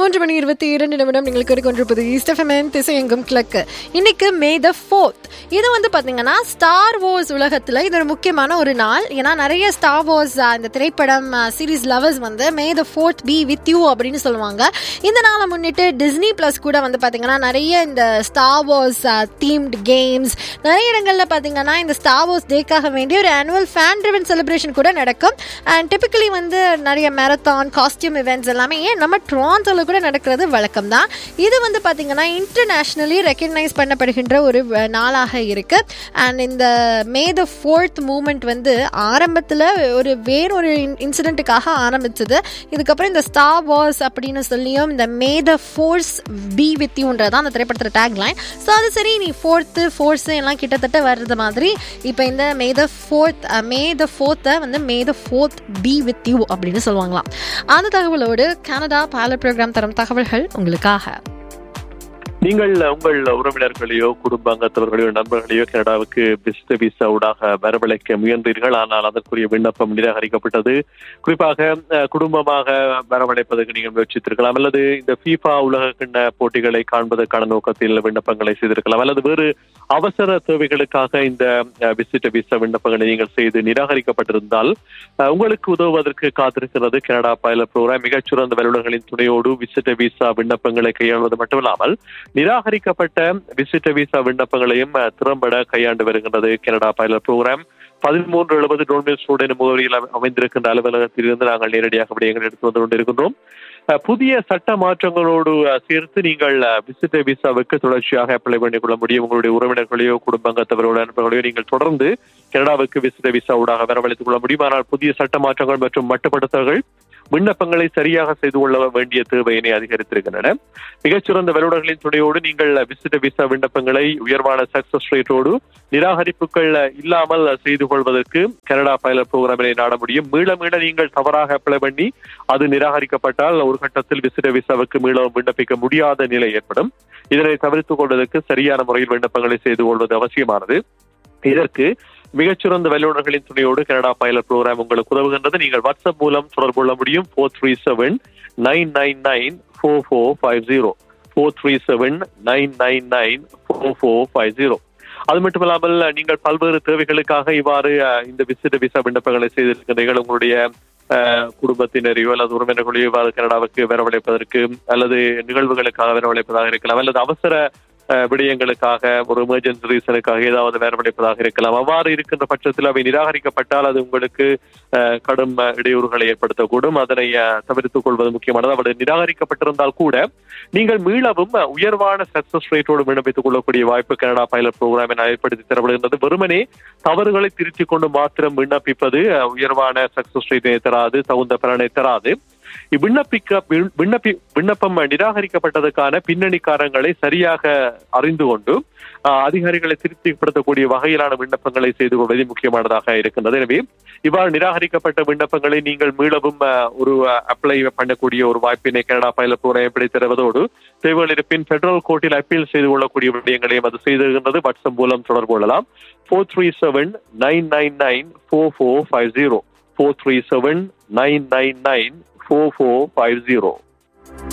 மூன்று மணி இருபத்தி இரண்டு நிமிடம் நீங்கள் கொண்டிருப்பது ஈஸ்ட் எஃப்எம்என் திசையெங்கும் கிழக்கு இன்னைக்கு மே த ஃபோர்த் இது வந்து பாத்தீங்கன்னா ஸ்டார் வார்ஸ் உலகத்துல இது ஒரு முக்கியமான ஒரு நாள் ஏன்னா நிறைய ஸ்டார் வார்ஸ் இந்த திரைப்படம் சீரிஸ் லவர்ஸ் வந்து may the fourth be with you அப்படின்னு சொல்லுவாங்க இந்த நாளை முன்னிட்டு டிஸ்னி பிளஸ் கூட வந்து பாத்தீங்கன்னா நிறைய இந்த ஸ்டார் வார்ஸ் தீம்டு கேம்ஸ் நிறைய இடங்கள்ல பாத்தீங்கன்னா இந்த ஸ்டார் வார்ஸ் டேக்காக வேண்டிய ஒரு ஆனுவல் ஃபேன் ட்ரிவன் செலிப்ரேஷன் கூட நடக்கும் அண்ட் டிபிக்கலி வந்து நிறைய மேரத்தான் காஸ்டியூம் இவெண்ட்ஸ் எல்லாமே ஏன் நம்ம ட்ரான்ஸில் கூட நடக்கிறது வழக்கம் தான் இது வந்து பார்த்தீங்கன்னா இன்டர்நேஷ்னலி ரெக்கக்னைஸ் பண்ணப்படுகின்ற ஒரு வ- நாளாக இருக்கு அண்ட் இந்த மே த ஃபோர்த் மூமெண்ட் வந்து ஆரம்பத்தில் ஒரு வேறொரு இன்சிடென்ட்டுக்காக ஆரம்பிச்சது இதுக்கப்புறம் இந்த ஸ்டார் வார்ஸ் அப்படின்னு சொல்லியும் இந்த may the force be with யூன்றது அந்த திரைப்படத்தில் டேக்லைன் ஸோ அது சரி நீ ஃபோர்த்து ஃபோர்ஸு எல்லாம் கிட்டத்தட்ட வர்றது மாதிரி இப்போ இந்த may the fourth May the ஃபோர்த்தை வந்து may the fourth be with you அப்படின்னு சொல்லுவாங்களாம் அந்த தகவலோடு கனடா பைலட் ப்ரோக்ராம் தரும் தகவல்கள் உங்களுக்காக நீங்கள் உங்கள் உறவினர்களையோ குடும்ப அங்கத்தவர்களையோ நண்பர்களையோ கனடாவுக்கு பிஸ்த விசா ஊடாக வரவழைக்க முயன்றீர்கள் ஆனால் அதற்குரிய விண்ணப்பம் நிராகரிக்கப்பட்டது குறிப்பாக அஹ், குடும்பமாக வரவழைப்பதற்கு நீங்கள் முயற்சித்திருக்கலாம் அல்லது இந்த ஃபீஃபா உலக கிண்ண போட்டிகளை காண்பதற்கான நோக்கத்தில் விண்ணப்பங்களை செய்திருக்கலாம் அல்லது வேறு அவசர தேவைகளுக்காக இந்த விசிட்ட விசா விண்ணப்பங்களை நீங்கள் செய்து நிராகரிக்கப்பட்டிருந்தால் அஹ், உங்களுக்கு உதவுவதற்கு காத்திருக்கிறது கனடா பைலட் ப்ரோக்ராம் மிகச்சிறந்த வல்லுநர்களின் துணையோடு விசிட்ட விசா விண்ணப்பங்களை கையாள்வது மட்டுமில்லாமல் நிராகரிக்கப்பட்ட விசிட்ட விசா விண்ணப்பங்களையும் அஹ், திறம்பட கையாண்டு வருகின்றது கனடா பைலட் ப்ரோக்ராம் பதிமூன்று எழுபது டோன்மில் ஸ்டூடெண்ட் முகவரியில் அமை- அமைந்திருக்கின்ற அலுவலகத்தில் இருந்து நாங்கள் நேரடியாக விடயங்கள் எடுத்து வந்து கொண்டிருக்கின்றோம் அஹ், புதிய சட்ட மாற்றங்களோடு அஹ், சேர்த்து நீங்கள் விசிட்ட விசாவுக்கு தொடர்ச்சியாக அப்ளை பண்ணிக் கொள்ள முடியும் உங்களுடைய உறவினர்களையோ குடும்பங்கத்தவர்களோ நண்பர்களையோ நீங்கள் தொடர்ந்து கனடாவுக்கு விசிட்ட விசா ஊடாக வரவழைத்துக் கொள்ள முடியும் ஆனால் புதிய சட்ட மாற்றங்கள் மற்றும் மட்டுப்படுத்தல்கள் விண்ணப்பங்களை சரியாக செய்து கொள்ள வேண்டிய தேவையினை அதிகரித்திருக்கின்றன மிகச்சிறந்த வல்லுநர்களின் துணையோடு நீங்கள் விசிட்ட விசா விண்ணப்பங்களை உயர்வான சக்சஸ் ரேட்டோடு நிராகரிப்புகள் இல்லாமல் செய்து கொள்வதற்கு கனடா பைலட் ப்ரோக்ராமினை நாட முடியும் மீள மீள நீங்கள் தவறாக அப்ளை பண்ணி அது நிராகரிக்கப்பட்டால் ஒரு கட்டத்தில் விசிட்ட விசாவுக்கு மீளவும் விண்ணப்பிக்க முடியாத நிலை ஏற்படும் இதனை தவிர்த்துக் கொள்வதற்கு சரியான முறையில் விண்ணப்பங்களை செய்து கொள்வது அவசியமானது இதற்கு மிகச்சிறந்த வல்லுநர்களின் துணையோடு கனடா பைலட் ப்ரோக்ராம் உங்களுக்கு உதவுகின்றது நீங்கள் வாட்ஸ்அப் மூலம் தொடர்பு கொள்ள முடியும் four three seven nine nine nine four four five zero four three seven nine nine nine four four five zero அது மட்டுமில்லாமல் நீங்கள் பல்வேறு தேவைகளுக்காக இவ்வாறு அஹ், இந்த விசிட்ட விசா விண்ணப்பங்களை செய்திருக்கிறீர்கள் உங்களுடைய அஹ், குடும்பத்தினரையோ அல்லது உறவினர்களையோ இவ்வாறு கனடாவுக்கு வரவழைப்பதற்கு அல்லது நிகழ்வுகளுக்காக வரவழைப்பதாக இருக்கலாம் அல்லது அவசர அஹ், விடயங்களுக்காக ஒரு எமர்ஜென்சி ரீசனுக்காக ஏதாவது வரவழைப்பதாக இருக்கலாம் அவ்வாறு இருக்கின்ற பட்சத்தில் அவை நிராகரிக்கப்பட்டால் அது உங்களுக்கு அஹ், கடும் அஹ், இடையூறுகளை ஏற்படுத்தக்கூடும் அதனை அஹ், தவிர்த்துக் கொள்வது முக்கியமானது அவர்கள் நிராகரிக்கப்பட்டிருந்தால் கூட நீங்கள் மீளவும் அஹ், உயர்வான சக்சஸ் ரேட்டோடு விண்ணப்பித்துக் கொள்ளக்கூடிய வாய்ப்பு கனடா பைலட் ப்ரோக்ராம் என ஏற்படுத்தி தரப்படுகின்றது வெறுமனே தவறுகளை திருத்திக் கொண்டு மாத்திரம் விண்ணப்பிப்பது அஹ், உயர்வான சக்சஸ் ரேட்டை தராது தகுந்த பலனை தராது இவ்விண்ணப்பிக்க விண்- விண்ணப்பி விண்ணப்பம் நிராகரிக்கப்பட்டதற்கான பின்னணி காரணங்களை சரியாக அறிந்து கொண்டு அஹ், அதிகாரிகளை திருப்திப்படுத்தக்கூடிய வகையிலான விண்ணப்பங்களை செய்து கொள்வது முக்கியமானதாக இருக்கின்றது எனவே இவ்வாறு நிராகரிக்கப்பட்ட விண்ணப்பங்களை நீங்கள் மீளவும் அஹ், ஒரு அப்ளை பண்ணக்கூடிய ஒரு வாய்ப்பினை கனடா பயில போற எப்படி தருவதோடு தேவைகள் இருப்பின் பெடரல் கோர்ட்டில் அப்பீல் செய்து கொள்ளக்கூடிய விடயங்களையும் அது செய்திருக்கின்றது வாட்ஸ்அப் மூலம் தொடர்பு கொள்ளலாம் four three seven nine nine nine four four five zero four three seven nine nine nine four four five zero